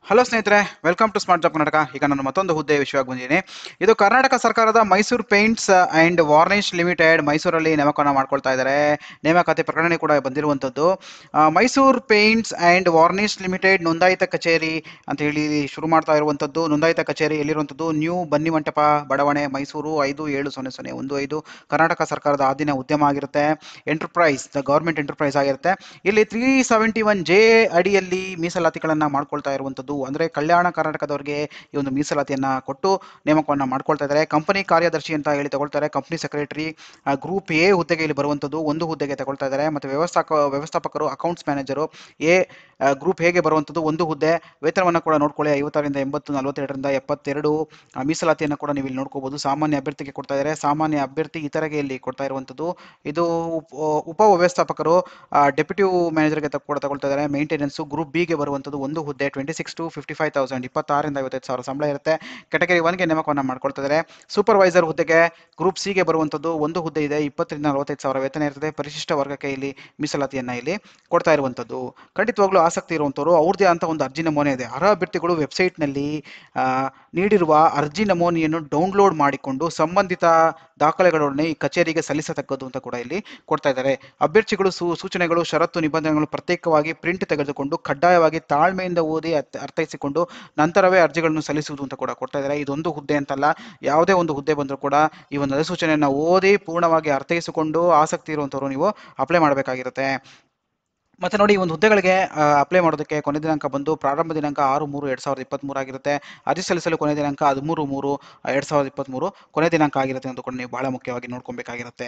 hello ಸ್ನೇಹಿತರೆ welcome to smart job Karnataka ಈಗ ನಾನು ಮತ್ತೊಂದು ಹುದ್ದೆ ವಿಷಯವಾಗಿ ಬಂದಿದ್ದೀನಿ ಇದು ಕರ್ನಾಟಕ ಸರ್ಕಾರದ Mysuru paints and varnish limited ಮೈಸೂರಲ್ಲಿ ನೇಮಕವನ್ನು ಮಾಡ್ಕೊಳ್ತಾ ಇದ್ದಾರೆ ನೇಮಕಾತಿ ಪ್ರಕಟಣೆ ಕೂಡ ಬಂದಿರುವಂಥದ್ದು ಆ, Mysuru paints and varnish limited ನೋಂದಾಯಿತ ಕಚೇರಿ ಅಂತ ಹೇಳಿ ಶುರು ಮಾಡ್ತಾ ಇರುವಂಥದ್ದು ನೋಂದಾಯಿತ ಕಚೇರಿ ಎಲ್ಲಿರುವಂಥದ್ದು ನ್ಯೂ ಬನ್ನಿಮಂಟಪ ಬಡಾವಣೆ ಮೈಸೂರು ಐದು ಏಳು ಸೊನ್ನೆ ಸೊನ್ನೆ ಒಂದು ಐದು ಕರ್ನಾಟಕ ಸರ್ಕಾರದ ಆಧೀನ ಉದ್ಯಮ ಆಗಿರುತ್ತೆ ಎಂಟರ್ಪ್ರೈಸ್ ದ ಗೌರ್ಮೆಂಟ್ ಎಂಟರ್ಪ್ರೈಸ್ ಆಗಿರುತ್ತೆ ಇಲ್ಲಿ ತ್ರೀ ಸೆವೆಂಟಿ ಒನ್ ಜೆ ಅಡಿಯಲ್ಲಿ ಮೀಸಲಾತಿಗಳನ್ನು ಮಾಡ್ಕೊಳ್ತಾ ಇರುವಂಥದ್ದು ಅಂದರೆ ಕಲ್ಯಾಣ ಕರ್ನಾಟಕದವರಿಗೆ ಈ ಒಂದು ಮೀಸಲಾತಿಯನ್ನು ಕೊಟ್ಟು ನೇಮಕವನ್ನು ಮಾಡ್ಕೊಳ್ತಾ ಇದ್ದಾರೆ ಕಂಪನಿ ಕಾರ್ಯದರ್ಶಿ ಅಂತ ಹೇಳಿ ತಗೊಳ್ತಾರೆ ಕಂಪನಿ ಸೆಕ್ರೆಟರಿ ಗ್ರೂಪ್ ಎ ಹುದ್ದೆಗೆ ಇಲ್ಲಿ ಬರುವಂಥದ್ದು ಒಂದು ಹುದ್ದೆಗೆ ತಗೊಳ್ತಾ ಇದ್ದಾರೆ ಮತ್ತು ವ್ಯವಸ್ಥಾಕ ವ್ಯವಸ್ಥಾಪಕರು ಅಕೌಂಟ್ಸ್ ಮ್ಯಾನೇಜರು ಎ ಗ್ರೂಪ್ ಹೇಗೆ ಬರುವಂಥದ್ದು ಒಂದು ಹುದ್ದೆ ವೇತನವನ್ನು ಕೂಡ ನೋಡ್ಕೊಳ್ಳಿ ಐವತ್ತರಿಂದ ಎಂಬತ್ತು ನಲವತ್ತೆರಡರಿಂದ ಎಪ್ಪತ್ತೆರಡು ಆ, ಮೀಸಲಾತಿಯನ್ನು ಕೂಡ ನೀವು ಇಲ್ಲಿ ನೋಡ್ಕೋಬಹುದು ಸಾಮಾನ್ಯ ಅಭ್ಯರ್ಥಿಗೆ ಕೊಡ್ತಾ ಇದ್ದಾರೆ ಸಾಮಾನ್ಯ ಅಭ್ಯರ್ಥಿ ಇತರಗೆ ಇಲ್ಲಿ ಕೊಡ್ತಾ ಇರುವಂಥದ್ದು ಇದು ಉಪ- ಉಪ ವ್ಯವಸ್ಥಾಪಕರು ಡೆಪ್ಯೂಟಿ ಮ್ಯಾನೇಜರ್ಗೆ ತ- ಕೂಡ ತಗೊಳ್ತಾ ಇದ್ದಾರೆ ಮೇಂಟೆನೆನ್ಸು ಗ್ರೂಪ್ ಬಿಗೆ ಬರುವಂಥದ್ದು ಒಂದು ಹುದ್ದೆ twenty six to fifty five thousand ಇಪ್ಪತ್ತಾರರಿಂದ ಐವತ್ತೈದು ಸಾವಿರ ಸಂಬಳ ಇರುತ್ತೆ ಕೆಟಗರಿ ಒನ್ಗೆ ನೇಮಕವನ್ನು ಮಾಡ್ಕೊಳ್ತಾ ಇದ್ದಾರೆ ಸೂಪರ್ವೈಸರ್ ಹುದ್ದೆಗೆ ಗ್ರೂಪ್ ಸಿಗೆ ಬರುವಂಥದ್ದು ಒಂದು ಹುದ್ದೆ ಇದೆ ಇಪ್ಪತ್ತರಿಂದ ನಲವತ್ತೈದು ಸಾವಿರ ವೇತನ ಇರ್ತದೆ ಪರಿಶಿಷ್ಟ ವರ್ಗಕ್ಕೆ ಇಲ್ಲಿ ಮೀಸಲಾತಿಯನ್ನು ಇಲ್ಲಿ ಕೊಡ್ತಾ ಇರುವಂಥದ್ದು ಖಂಡಿತವಾಗ್ಲೂ ಆಸಕ್ತಿ ಇರುವಂಥವ್ರು ಅವ್ರದ್ದೇ ಅಂತ ಒಂದು ಅರ್ಜಿ ನಮೂನೆ ಇದೆ ಅರ್ಹ ಅಭ್ಯರ್ಥಿಗಳು ವೆಬ್ಸೈಟ್ನಲ್ಲಿ ಆ, ನೀಡಿರುವ ಅರ್ಜಿ ನಮೂನೆಯನ್ನು ಡೌನ್ಲೋಡ್ ಮಾಡಿಕೊಂಡು ಸಂಬಂಧಿತ ದಾಖಲೆಗಳೊಡನೆ ಈ ಕಚೇರಿಗೆ ಸಲ್ಲಿಸತಕ್ಕದ್ದು ಅಂತ ಕೂಡ ಇಲ್ಲಿ ಕೊಡ್ತಾ ಇದ್ದಾರೆ ಅಭ್ಯರ್ಥಿಗಳು ಸೂ ಸೂಚನೆಗಳು ಷರತ್ತು ನಿಬಂಧನೆಗಳು ಪ್ರತ್ಯೇಕವಾಗಿ ಪ್ರಿಂಟ್ ತೆಗೆದುಕೊಂಡು ಕಡ್ಡಾಯವಾಗಿ ತಾಳ್ಮೆಯಿಂದ ಓದಿ ಅರ್ಥ- ಅರ್ಥೈಸಿಕೊಂಡು ನಂತರವೇ ಅರ್ಜಿಗಳನ್ನು ಸಲ್ಲಿಸುವುದು ಅಂತ ಕೂಡ ಕೊಡ್ತಾ ಇದ್ದಾರೆ ಇದೊಂದು ಹುದ್ದೆ ಅಂತಲ್ಲ ಯಾವುದೇ ಒಂದು ಹುದ್ದೆ ಬಂದರೂ ಕೂಡ ಈ ಒಂದು ಅಧಿಸೂಚನೆಯನ್ನು ಓದಿ ಪೂರ್ಣವಾಗಿ ಅರ್ಥೈಸಿಕೊಂಡು ಆಸಕ್ತಿ ಇರುವಂಥವ್ರು ನೀವು ಅಪ್ಲೈ ಮಾಡಬೇಕಾಗಿರುತ್ತೆ ಮತ್ತೆ ನೋಡಿ ಈ ಒಂದು ಹುದ್ದೆಗಳಿಗೆ ಅಪ್ಲೈ ಮಾಡೋದಕ್ಕೆ ಕೊನೆ ದಿನಾಂಕ ಬಂದು ಪ್ರಾರಂಭ ದಿನಾಂಕ ಆರು ಮೂರು ಎರಡು ಸಾವಿರದ ಇಪ್ಪತ್ತ್ಮೂರು ಆಗಿರುತ್ತೆ ಅರ್ಜಿ ಸಲ್ಲಿಸಲು ಕೊನೆ ದಿನಾಂಕ ಹದಿಮೂರು ಮೂರು ಎರಡು ಸಾವಿರದ ಇಪ್ಪತ್ತ್ಮೂರು ಕೊನೆ ದಿನಾಂಕ ಆಗಿರುತ್ತೆ ಅಂತ ಕೂಡ ನೀವು ಬಹಳ ಮುಖ್ಯವಾಗಿ ನೋಡ್ಕೊಬೇಕಾಗಿರುತ್ತೆ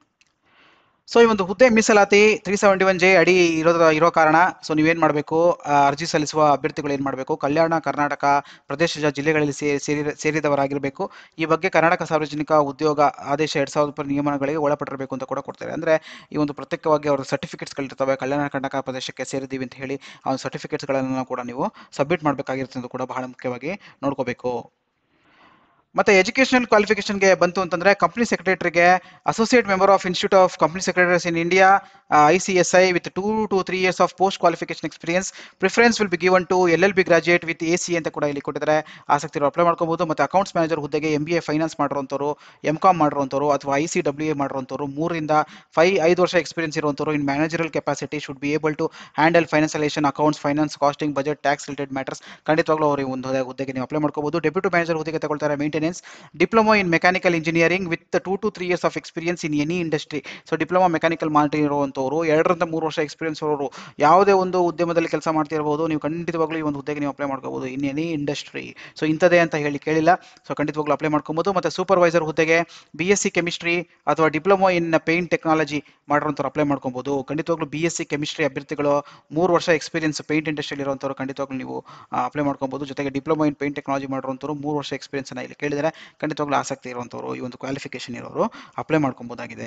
ಸೊ ಈ ಒಂದು ಹುದ್ದೆ ಮೀಸಲಾತಿ ತ್ರೀ ಸೆವೆಂಟಿ ಒನ್ ಜೆ ಅಡಿ ಇರೋದ್ರ ಇರೋ ಕಾರಣ ಸೊ ನೀವೇನು ಮಾಡಬೇಕು ಅರ್ಜಿ ಸಲ್ಲಿಸುವ ಅಭ್ಯರ್ಥಿಗಳು ಏನು ಮಾಡಬೇಕು ಕಲ್ಯಾಣ ಕರ್ನಾಟಕ ಪ್ರದೇಶದ ಜಿಲ್ಲೆಗಳಲ್ಲಿ ಸೇ ಸೇರಿ ಸೇರಿದವರಾಗಿರಬೇಕು ಈ ಬಗ್ಗೆ ಕರ್ನಾಟಕ ಸಾರ್ವಜನಿಕ ಉದ್ಯೋಗ ಆದೇಶ ಎರಡು ಸಾವಿರದ ಇಪ್ಪತ್ತು ನಿಯಮಗಳಿಗೆ ಒಳಪಟ್ಟಿರಬೇಕು ಅಂತ ಕೂಡ ಕೊಡ್ತಾರೆ ಅಂದರೆ ಈ ಒಂದು ಪ್ರತ್ಯೇಕವಾಗಿ ಅವರ ಸರ್ಟಿಫಿಕೇಟ್ಸ್ಗಳಿರ್ತವೆ ಕಲ್ಯಾಣ ಕರ್ನಾಟಕ ಪ್ರದೇಶಕ್ಕೆ ಸೇರಿದ್ದೀವಿ ಅಂತ ಹೇಳಿ ಆ ಒಂದು ಸರ್ಟಿಫಿಕೇಟ್ಸ್ಗಳನ್ನು ಕೂಡ ನೀವು ಸಬ್ಮಿಟ್ ಮಾಡಬೇಕಾಗಿರುತ್ತೆ ಅಂತ ಕೂಡ ಬಹಳ ಮುಖ್ಯವಾಗಿ ನೋಡ್ಕೋಬೇಕು ಮತ್ತೆ ಎಜುಕೇಷನಲ್ ಕ್ವಾಲಿಫಿಕೇಷನ್ಗೆ ಬಂತು ಅಂತಂದ್ರೆ ಕಂಪ್ನಿ ಸೆಕ್ರೆಟರಿಗೆ associate member of institute of company secretaries in India I C S I with two to three years of post qualification experience preference will be given to L L B graduate with A C ಅಂತ ಕೂಡ ಇಲ್ಲಿ ಕೊಟ್ಟಿದ್ದಾರೆ ಆಸಕ್ತಿ apply ಮಾಡ್ಕೋಬಹುದು ಮತ್ತೆ accounts manager ಹುದ್ದೆಗೆ M B A finance ಮಾಡಿರುವಂಥವ್ರು M com ಮಾಡಿರುವಂಥವ್ರು ಅಥವಾ ಐ ಸಿ ಡಬ್ಲ್ಯೂ ಎ ಮಾಡಿರುವಂಥವ್ರು ಮೂರರಿಂದ ಫೈ ಐದು ವರ್ಷ experience ಇರುವಂಥವ್ರು in managerial capacity should be able to handle ಫೈನಾನ್ಸಲೇಷನ್ accounts finance costing budget tax related matters ಖಂಡಿತವಾಗ್ಲೂ ಅವರು ಈ ಒಂದು ಹುದ್ದೆ- ಹುದ್ದೆಗೆ ನೀವು ಅಪ್ಲೈ ಮಾಡ್ಕೋಬಹುದು ಡೆಪ್ಯೂಟಿ ಮ್ಯಾನೇಜರ್ ಹುದ್ದೆಗೆ ತಗೊಳ್ತಾರೆ maintenance diploma in mechanical engineering with two to three years of experience in any industry so diploma mechanical ಮಾಡಿರುವಂಥವ್ರು ಎರಡರಿಂದ ಮೂರು ವರ್ಷ ಎಕ್ಸ್ಪೀರಿಯನ್ಸ್ ಇರೋರು ಯಾವುದೇ ಒಂದು ಉದ್ಯಮದಲ್ಲಿ ಕೆಲಸ ಮಾಡ್ತಿರ್ಬೋದು ನೀವು ಖಂಡಿತವಾಗ್ಲೂ ಈ ಒಂದು ಹುದ್ದೆಗೆ ನೀವು ಅಪ್ಲೈ ಮಾಡ್ಕೋಬಹುದು ಇನ್ ಎನಿ ಇಂಡಸ್ಟ್ರಿ ಸೊ ಇಂಥದೇ ಅಂತ ಹೇಳಿ ಕೇಳಿಲ್ಲ ಸೊ ಖಂಡಿತವಾಗ್ಲೂ ಅಪ್ಲೈ ಮಾಡ್ಕೊಬೋದು ಮತ್ತು ಸೂಪರ್ವೈಸರ್ ಹುದ್ದೆಗೆ ಬಿ ಎಸ್ ಸಿ ಕೆಮಿಸ್ಟ್ರಿ ಅಥವಾ ಡಿಪ್ಲೊಮಾ ಇನ್ ಪೇಂಟ್ ಟೆಕ್ನಾಲಜಿ ಮಾಡಿರೋಂಥವ್ರು ಅಪ್ಲೈ ಮಾಡ್ಕೊಬೋದು ಖಂಡಿತವಾಗ್ಲೂ ಬಿ ಎಸ್ ಸಿ ಕೆಮಿಸ್ಟ್ರಿ ಅಭ್ಯರ್ಥಿಗಳು ಮೂರು ವರ್ಷ ಎಕ್ಸ್ಪೀರಿಯನ್ಸ್ ಪೇಂಟ್ ಇಂಡಸ್ಟ್ರಿಯಲ್ಲಿ ಇರುವಂಥವ್ರು ಖಂಡಿತವಾಗ್ಲೂ ನೀವು ಅಪ್ಲೈ ಮಾಡ್ಕೊಬೋದು ಜೊತೆಗೆ ಡಿಪ್ಲೊಮಾ ಇನ್ ಪೇಂಟ್ ಟೆಕ್ನಾಲಜಿ ಮಾಡಿರುವಂಥವ್ರು ಮೂರು ವರ್ಷ ಎಕ್ಸ್ಪೀರಿಯನ್ಸ್ ಅನ್ನ ಇಲ್ಲಿ ಕೇಳಿದರೆ ಖಂಡಿತವಾಗ್ಲೂ ಆಸಕ್ತಿ ಇರುವಂಥವ್ರು ಈ ಒಂದು ಕ್ವಾಲಿಫಿಕೇಶನ್ ಇರೋರು ಅಪ್ಲೈ ಮಾಡ್ಕೊಬೋದಾಗಿದೆ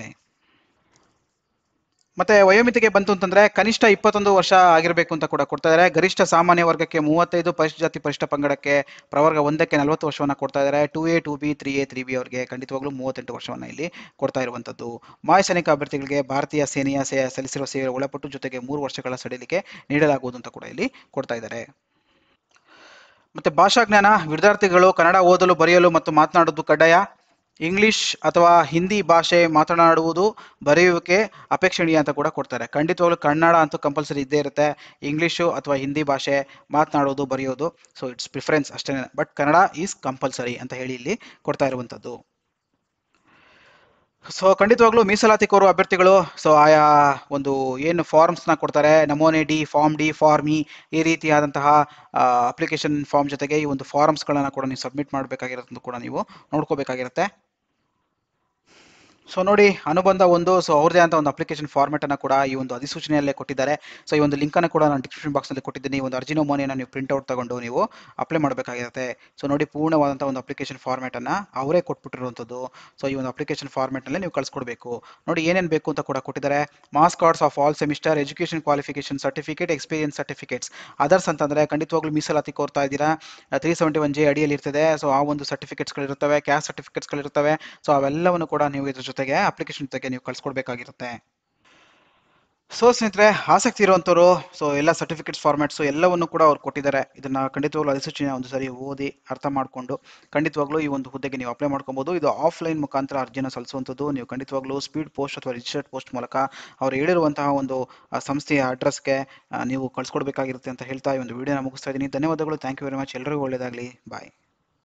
ಮತ್ತೆ ವಯೋಮಿತಿಗೆ ಬಂತು ಅಂತಂದ್ರೆ ಕನಿಷ್ಠ ಇಪ್ಪತ್ತೊಂದು ವರ್ಷ ಆಗಿರಬೇಕು ಅಂತ ಕೂಡ ಕೊಡ್ತಾ ಇದ್ದಾರೆ ಗರಿಷ್ಠ ಸಾಮಾನ್ಯ ವರ್ಗಕ್ಕೆ ಮೂವತ್ತೈದು ಪರಿಶಿಷ್ಟ ಜಾತಿ ಪರಿಶಿಷ್ಟ ಪಂಗಡಕ್ಕೆ ಪ್ರವರ್ಗ ಒಂದಕ್ಕೆ ನಲವತ್ತು ವರ್ಷವನ್ನ ಕೊಡ್ತಾ ಇದ್ದಾರೆ two A two B three A three B ಅವರಿಗೆ ಖಂಡಿತವಾಗ್ಲೂ ಮೂವತ್ತೆಂಟು ವರ್ಷವನ್ನ ಇಲ್ಲಿ ಕೊಡ್ತಾ ಇರುವಂತದ್ದು ಮಾಯ ಸೈನಿಕ ಅಭ್ಯರ್ಥಿಗಳಿಗೆ ಭಾರತೀಯ ಸೇನೆಯ ಸೇ ಸಲ್ಲಿಸಿರುವ ಸೇವೆ ಒಳಪಟ್ಟು ಜೊತೆಗೆ ಮೂರು ವರ್ಷಗಳ ಸಡಿಲಿಕೆ ನೀಡಲಾಗುವುದು ಅಂತ ಕೂಡ ಇಲ್ಲಿ ಕೊಡ್ತಾ ಇದ್ದಾರೆ ಮತ್ತೆ ಭಾಷಾ ಜ್ಞಾನ ವಿದ್ಯಾರ್ಥಿಗಳು ಕನ್ನಡ ಓದಲು ಬರೆಯಲು ಮತ್ತು ಮಾತನಾಡುವುದು ಕಡ್ಡಾಯ ಇಂಗ್ಲಿಷ್ ಅಥವಾ ಹಿಂದಿ ಭಾಷೆ ಮಾತನಾಡುವುದು ಬರೆಯುವಿಕೆ ಅಪೇಕ್ಷಣೀಯ ಅಂತ ಕೂಡ ಕೊಡ್ತಾರೆ ಖಂಡಿತವಾಗ್ಲೂ ಕನ್ನಡ ಅಂತೂ ಕಂಪಲ್ಸರಿ ಇದ್ದೇ ಇರುತ್ತೆ ಇಂಗ್ಲೀಷು ಅಥವಾ ಹಿಂದಿ ಭಾಷೆ ಮಾತನಾಡೋದು ಬರೆಯೋದು ಸೊ ಇಟ್ಸ್ ಪ್ರಿಫರೆನ್ಸ್ ಅಷ್ಟೇ ಬಟ್ ಕನ್ನಡ ಈಸ್ ಕಂಪಲ್ಸರಿ ಅಂತ ಹೇಳಿ ಇಲ್ಲಿ ಕೊಡ್ತಾ ಇರುವಂಥದ್ದು ಸೊ ಖಂಡಿತವಾಗ್ಲೂ ಮೀಸಲಾತಿ ಕೋರುವ ಅಭ್ಯರ್ಥಿಗಳು ಸೊ ಆಯಾ ಒಂದು ಏನು ಫಾರ್ಮ್ಸ್ನ ಕೊಡ್ತಾರೆ ನಮೂನೆ D form D form E ಈ ರೀತಿಯಾದಂತಹ ಅಪ್ಲಿಕೇಶನ್ ಫಾರ್ಮ್ ಜೊತೆಗೆ ಈ ಒಂದು ಫಾರ್ಮ್ಸ್ಗಳನ್ನು ಕೂಡ ನೀವು ಸಬ್ಮಿಟ್ ಮಾಡಬೇಕಾಗಿರೋದನ್ನು ಕೂಡ ನೀವು ನೋಡ್ಕೋಬೇಕಾಗಿರುತ್ತೆ ಸೊ ನೋಡಿ ಅನುಬಂಧ ಒಂದು ಸೊ ಅವ್ರದೇ ಅಂತ ಒಂದು ಅಪ್ಲಿಕೇಶನ್ ಫಾರ್ಮೆಟ್ ಅನ್ನು ಕೂಡ ಈ ಒಂದು ಅಧಿಸೂಚನೆಯಲ್ಲೇ ಕೊಟ್ಟಿದ್ದಾರೆ ಸೊ ಈ ಒಂದು ಲಿಂಕ್ ಅನ್ನು ಕೂಡ ನಾನು ಡಿಸ್ಕ್ರಿಪ್ಷನ್ ಬಾಕ್ಸ್ ನಲ್ಲಿ ಕೊಟ್ಟಿದ್ದೀನಿ ಈ ಒಂದು ಅರ್ಜಿ ನಮೂನೆಯನ್ನು ನೀವು ಪ್ರಿಂಟ್ ಔಟ್ ತಗೊಂಡು ನೀವು ಅಪ್ಲೈ ಮಾಡಬೇಕಾಗಿರುತ್ತೆ ಸೊ ನೋಡಿ ಪೂರ್ಣವಾದಂಥ ಒಂದು ಅಪ್ಲಿಕೇಶನ್ ಫಾರ್ಮೆಟ್ ಅನ್ನ ಅವರೇ ಕೊಟ್ಬಿಟ್ಟಿರುವಂಥದ್ದು ಸೊ ಈ ಒಂದು ಅಪ್ಲಿಕೇಶನ್ ಫಾರ್ಮೆಟ್ ನಲ್ಲಿ ನೀವು ಕಳ್ಸಿಕೊಡ್ಬೇಕು ನೋಡಿ ಏನೇನು ಬೇಕು ಅಂತ ಕೂಡ ಕೊಟ್ಟಿದ್ದಾರೆ marks cards of all semester education qualification certificate experience certificates others ಅಂತಂದ್ರೆ ಖಂಡಿತವಾಗ್ಲೂ ಮೀಸಲಾತಿ ಕೋರ್ತಾ ಇದ್ದೀರಾ ತ್ರೀ ಸೆವೆಂಟಿ ಒನ್ ಜೆ ಅಡಿಯಲ್ಲಿ ಇರ್ತದೆ ಸೊ ಆ ಒಂದು ಸರ್ಟಿಫಿಕೇಟ್ಸ್ಗಳಿರ್ತವೆ ಕ್ಯಾಸ್ಟ್ ಸರ್ಟಿಫಿಕೇಟ್ಸ್ಗಳಿರ್ತವೆ ಸೊ ಅವೆಲ್ಲವನ್ನು ಕೂಡ ನೀವು ಇದ್ರ ಜೊತೆಗೆ ಅಪ್ಲಿಕೇಶನ್ ಜೊತೆಗೆ ನೀವು ಕಳ್ಸಿಕೊಡ್ಬೇಕಾಗಿರುತ್ತೆ ಸೊ ಸ್ನೇಹಿತರೆ ಆಸಕ್ತಿ ಇರುವಂಥವ್ರು ಸೊ ಎಲ್ಲ ಸರ್ಟಿಫಿಕೇಟ್ಸ್ ಫಾರ್ಮ್ಯಾಟ್ಸು ಎಲ್ಲವನ್ನು ಕೂಡ ಅವ್ರು ಕೊಟ್ಟಿದ್ದಾರೆ ಇದನ್ನ ಖಂಡಿತವಾಗ್ಲೂ ಅಧಿಸೂಚನೆ ಒಂದು ಸರಿ ಓದಿ ಅರ್ಥ ಮಾಡಿಕೊಂಡು ಖಂಡಿತವಾಗ್ಲೂ ಈ ಒಂದು ಹುದ್ದೆಗೆ ನೀವು ಅಪ್ಲೈ ಮಾಡ್ಕೊಬೋದು ಇದು ಆಫ್ಲೈನ್ ಮುಖಾಂತರ ಅರ್ಜಿನ ಸಲ್ಲಿಸುವಂಥದ್ದು ನೀವು ಖಂಡಿತವಾಗ್ಲೂ ಸ್ಪೀಡ್ ಪೋಸ್ಟ್ ಅಥವಾ ರಿಜಿಸ್ಟರ್ಡ್ ಪೋಸ್ಟ್ ಮೂಲಕ ಅವ್ರು ಹೇಳಿರುವಂತಹ ಒಂದು ಆ, ಸಂಸ್ಥೆಯ ಅಡ್ರೆಸ್ಗೆ ನೀವು ಕಳ್ಸ್ಕೊಡ್ಬೇಕಾಗಿರುತ್ತೆ ಅಂತ ಹೇಳ್ತಾ ಈ ಒಂದು ವಿಡಿಯೋನ ಮುಗಿಸ್ತಾ ಇದ್ದೀನಿ ಧನ್ಯವಾದಗಳು ಥ್ಯಾಂಕ್ ಯು ವೆರಿ ಮಚ್ ಎಲ್ಲರಿಗೂ ಒಳ್ಳೆಯದಾಗಲಿ ಬಾಯ್